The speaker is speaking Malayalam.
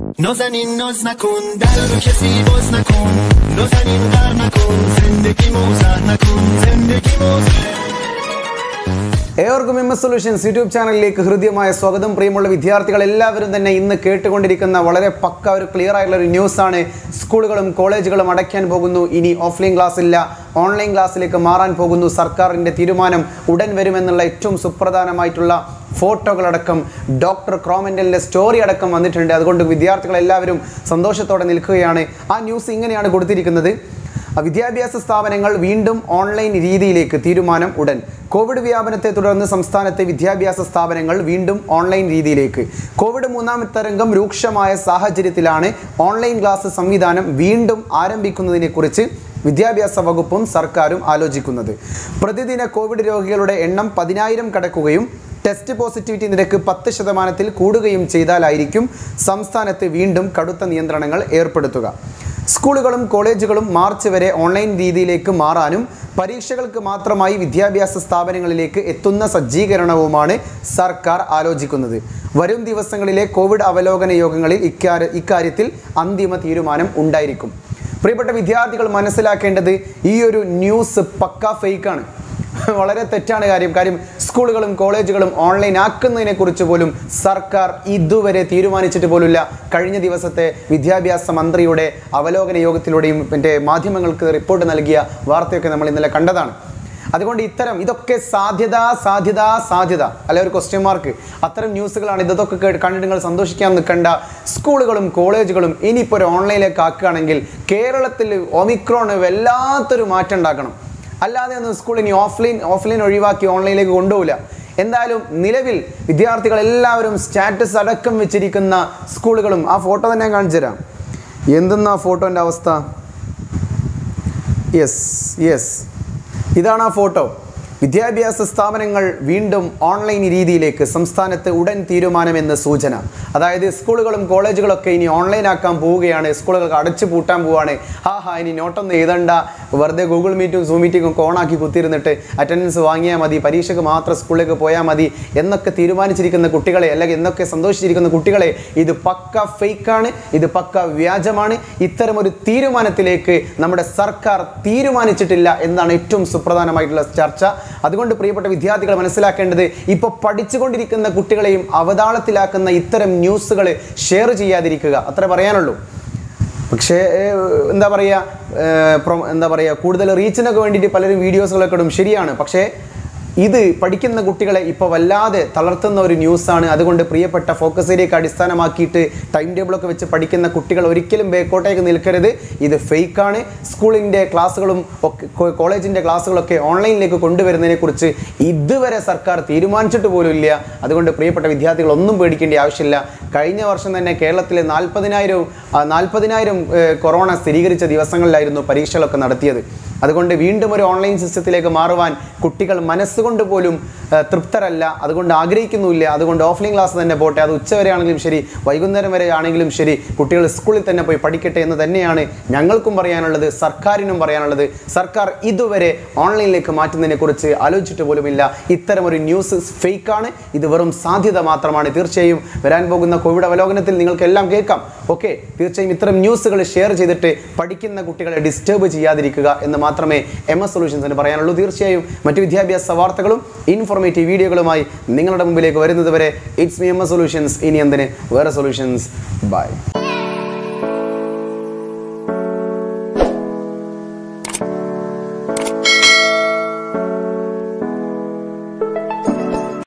نازنین ناز نکن در رو کسی باز نکن نازنین در نکن زندگی موزر نکن زندگی موزر ഏവർക്കും എം എസ് സൊല്യൂഷൻസ് യൂട്യൂബ് ചാനലിലേക്ക് ഹൃദ്യമായ സ്വാഗതം പ്രിയമുള്ള വിദ്യാർത്ഥികൾ എല്ലാവരും തന്നെ ഇന്ന് കേട്ടുകൊണ്ടിരിക്കുന്ന വളരെ പക്ക ഒരു ക്ലിയർ ആയിട്ടുള്ള ഒരു ന്യൂസാണ് സ്കൂളുകളും കോളേജുകളും അടയ്ക്കാൻ പോകുന്നു ഇനി ഓഫ്ലൈൻ ക്ലാസ് ഇല്ല ഓൺലൈൻ ക്ലാസ്സിലേക്ക് മാറാൻ പോകുന്നു സർക്കാരിൻ്റെ തീരുമാനം ഉടൻ വരുമെന്നുള്ള ഏറ്റവും സുപ്രധാനമായിട്ടുള്ള ഫോട്ടോകളടക്കം ഡോക്ടർ ക്രോമെൻഡലിൻ്റെ സ്റ്റോറി അടക്കം വന്നിട്ടുണ്ട് അതുകൊണ്ട് വിദ്യാർത്ഥികൾ എല്ലാവരും സന്തോഷത്തോടെ നിൽക്കുകയാണ് ആ ന്യൂസ് ഇങ്ങനെയാണ് കൊടുത്തിരിക്കുന്നത് വിദ്യാഭ്യാസ സ്ഥാപനങ്ങൾ വീണ്ടും ഓൺലൈൻ രീതിയിലേക്ക് തീരുമാനം ഉടൻ കോവിഡ് വ്യാപനത്തെ തുടർന്ന് സംസ്ഥാനത്തെ വിദ്യാഭ്യാസ സ്ഥാപനങ്ങൾ വീണ്ടും ഓൺലൈൻ രീതിയിലേക്ക് കോവിഡ് മൂന്നാം തരംഗം രൂക്ഷമായ സാഹചര്യത്തിലാണ് ഓൺലൈൻ ക്ലാസ് സംവിധാനം വീണ്ടും ആരംഭിക്കുന്നതിനെക്കുറിച്ച് വിദ്യാഭ്യാസ വകുപ്പും സർക്കാരും ആലോചിക്കുന്നത് പ്രതിദിന കോവിഡ് രോഗികളുടെ എണ്ണം പതിനായിരം കടക്കുകയും ടെസ്റ്റ് പോസിറ്റിവിറ്റി നിരക്ക് പത്ത് ശതമാനത്തിൽ കൂടുകയും ചെയ്താലായിരിക്കും സംസ്ഥാനത്ത് വീണ്ടും കടുത്ത നിയന്ത്രണങ്ങൾ ഏർപ്പെടുത്തുക സ്കൂളുകളും കോളേജുകളും മാർച്ച് വരെ ഓൺലൈൻ രീതിയിലേക്ക് മാറാനും പരീക്ഷകൾക്ക് മാത്രമായി വിദ്യാഭ്യാസ സ്ഥാപനങ്ങളിലേക്ക് എത്തുന്ന സജ്ജീകരണവുമാണ് സർക്കാർ ആലോചിക്കുന്നത് വരും ദിവസങ്ങളിലെ കോവിഡ് അവലോകന യോഗങ്ങളിൽ ഇക്കാര്യ ഇക്കാര്യത്തിൽ അന്തിമ തീരുമാനം ഉണ്ടായിരിക്കും പ്രിയപ്പെട്ട വിദ്യാർത്ഥികൾ മനസ്സിലാക്കേണ്ടത് ഈ ഒരു ന്യൂസ് പക്ക ഫേക്കാണ് വളരെ തെറ്റാണ് കാര്യം കാര്യം സ്കൂളുകളും കോളേജുകളും ഓൺലൈൻ ആക്കുന്നതിനെ കുറിച്ച് പോലും സർക്കാർ ഇതുവരെ തീരുമാനിച്ചിട്ട് പോലുമില്ല കഴിഞ്ഞ ദിവസത്തെ വിദ്യാഭ്യാസ മന്ത്രിയുടെ അവലോകന യോഗത്തിലൂടെയും മറ്റേ മാധ്യമങ്ങൾക്ക് റിപ്പോർട്ട് നൽകിയ വാർത്തയൊക്കെ നമ്മൾ ഇന്നലെ കണ്ടതാണ് അതുകൊണ്ട് ഇത്തരം ഇതൊക്കെ സാധ്യത സാധ്യത സാധ്യത അല്ലെ ഒരു ക്വസ്റ്റ്യൻ മാർക്ക് അത്തരം ന്യൂസുകളാണ് ഇതൊക്കെ കേട്ട് കണ്ടിട്ട് നിങ്ങൾ സന്തോഷിക്കാൻ നിൽക്കേണ്ട സ്കൂളുകളും കോളേജുകളും ഇനിയിപ്പോൾ ഒരു ഓൺലൈനിലേക്ക് ആക്കുകയാണെങ്കിൽ കേരളത്തിൽ ഒമിക്രോൺ വല്ലാത്തൊരു മാറ്റം ഉണ്ടാക്കണം അല്ലാതെ ഒന്നും സ്കൂൾ ഇനി ഓഫ്ലൈൻ ഓഫ്ലൈൻ ഒഴിവാക്കി ഓൺലൈനിലേക്ക് കൊണ്ടുപോകില്ല എന്തായാലും നിലവിൽ വിദ്യാർത്ഥികൾ എല്ലാവരും സ്റ്റാറ്റസ് അടക്കം വെച്ചിരിക്കുന്ന സ്കൂളുകളും ആ ഫോട്ടോ തന്നെ ഞാൻ കാണിച്ചു തരാം എന്തെന്നാ ഫോട്ടോൻ്റെ അവസ്ഥ യെസ് യെസ് ഇതാണ് ആ ഫോട്ടോ വിദ്യാഭ്യാസ സ്ഥാപനങ്ങൾ വീണ്ടും ഓൺലൈൻ രീതിയിലേക്ക് സംസ്ഥാനത്ത് ഉടൻ തീരുമാനമെന്ന് സൂചന അതായത് സ്കൂളുകളും കോളേജുകളൊക്കെ ഇനി ഓൺലൈൻ ആക്കാൻ പോവുകയാണ് സ്കൂളുകൾക്ക് അടച്ചു പൂട്ടാൻ പോവുകയാണ് ഹാ ഹാ ഇനി നോട്ടൊന്നും എഴുതണ്ട വെറുതെ ഗൂഗിൾ മീറ്റും സൂം മീറ്റിംഗും ഒക്കെ ഓണാക്കി കുത്തിയിരുന്നിട്ട് അറ്റൻഡൻസ് വാങ്ങിയാൽ മതി പരീക്ഷയ്ക്ക് മാത്രം സ്കൂളിലേക്ക് പോയാൽ മതി എന്നൊക്കെ തീരുമാനിച്ചിരിക്കുന്ന കുട്ടികളെ അല്ലെങ്കിൽ എന്നൊക്കെ സന്തോഷിച്ചിരിക്കുന്ന കുട്ടികളെ ഇത് പക്ക ഫേക്കാണ് ഇത് പക്ക വ്യാജമാണ് ഇത്തരം ഒരു തീരുമാനത്തിലേക്ക് നമ്മുടെ സർക്കാർ തീരുമാനിച്ചിട്ടില്ല എന്നാണ് ഏറ്റവും സുപ്രധാനമായിട്ടുള്ള ചർച്ച അതുകൊണ്ട് പ്രിയപ്പെട്ട വിദ്യാർത്ഥികൾ മനസ്സിലാക്കേണ്ടത് ഇപ്പോൾ പഠിച്ചുകൊണ്ടിരിക്കുന്ന കുട്ടികളെയും അവതാളത്തിലാക്കുന്ന ഇത്തരം ന്യൂസുകൾ ഷെയർ ചെയ്യാതിരിക്കുക അത്ര പറയാനുള്ളൂ പക്ഷേ ഏഹ്, എന്താ പറയുക എന്താ പറയുക കൂടുതൽ റീച്ചിനൊക്കെ വേണ്ടിയിട്ട് പലരും വീഡിയോസുകളൊക്കെ ഇടും ശരിയാണ് പക്ഷേ ഇത് പഠിക്കുന്ന കുട്ടികളെ ഇപ്പോൾ വല്ലാതെ തളർത്തുന്ന ഒരു ന്യൂസാണ് അതുകൊണ്ട് പ്രിയപ്പെട്ട ഫോക്കസ് ഏരിയക്ക് അടിസ്ഥാനമാക്കിയിട്ട് ടൈം ടേബിളൊക്കെ വെച്ച് പഠിക്കുന്ന കുട്ടികൾ ഒരിക്കലും ബേക്കോട്ടേക്ക് നിൽക്കരുത് ഇത് ഫേക്കാണ് സ്കൂളിൻ്റെ ക്ലാസ്സുകളും ഒക്കെ കോ- കോളേജിൻ്റെ ക്ലാസ്സുകളൊക്കെ ഓൺലൈനിലേക്ക് കൊണ്ടുവരുന്നതിനെക്കുറിച്ച് ഇതുവരെ സർക്കാർ തീരുമാനിച്ചിട്ട് പോലും ഇല്ല അതുകൊണ്ട് പ്രിയപ്പെട്ട വിദ്യാർത്ഥികൾ ഒന്നും പേടിക്കേണ്ട ആവശ്യമില്ല കഴിഞ്ഞ വർഷം തന്നെ കേരളത്തിലെ നാൽപ്പതിനായിരവും നാൽപ്പതിനായിരം കൊറോണ സ്ഥിരീകരിച്ച ദിവസങ്ങളിലായിരുന്നു പരീക്ഷകളൊക്കെ നടത്തിയത് അതുകൊണ്ട് വീണ്ടും ഒരു ഓൺലൈൻ സിസ്റ്റത്തിലേക്ക് മാറുവാൻ കുട്ടികൾ മനസ്സുകൊണ്ട് പോലും ആ, തൃപ്തരല്ല അതുകൊണ്ട് ആഗ്രഹിക്കുന്നുമില്ല അതുകൊണ്ട് ഓഫ്ലൈൻ ക്ലാസ് തന്നെ പോട്ടെ അത് ഉച്ചവരെ ആണെങ്കിലും ശരി വൈകുന്നേരം വരെ ആണെങ്കിലും ശരി കുട്ടികൾ സ്കൂളിൽ തന്നെ പോയി പഠിക്കട്ടെ എന്ന് തന്നെയാണ് ഞങ്ങൾക്കും പറയാനുള്ളത് സർക്കാരിനും പറയാനുള്ളത് സർക്കാർ ഇതുവരെ ഓൺലൈനിലേക്ക് മാറ്റുന്നതിനെ കുറിച്ച് ആലോചിച്ചിട്ട് പോലുമില്ല ഇത്തരം ഒരു ന്യൂസ് ഫേക്കാണ് ഇത് വെറും സാധ്യത മാത്രമാണ് തീർച്ചയായും വരാൻ പോകുന്ന കോവിഡ് അവലോകനത്തിൽ നിങ്ങൾക്ക് എല്ലാം കേൾക്കാം ഓക്കെ തീർച്ചയായും ഇത്തരം ന്യൂസുകൾ ഷെയർ ചെയ്തിട്ട് പഠിക്കുന്ന കുട്ടികളെ ഡിസ്റ്റർബ് ചെയ്യാതിരിക്കുക എന്ന് മാത്രമേ എം എസ് സൊല്യൂഷൻസിന് പറയാനുള്ളൂ തീർച്ചയായും മറ്റു വിദ്യാഭ്യാസ വാർത്തകളും ഇൻഫോർമേറ്റീവ് വീഡിയോകളുമായി നിങ്ങളുടെ മുമ്പിലേക്ക് വരുന്നത് വരെ it's me M S solutions ഇനി എന്തിന് വേറെ സൊല്യൂഷൻസ് ബൈ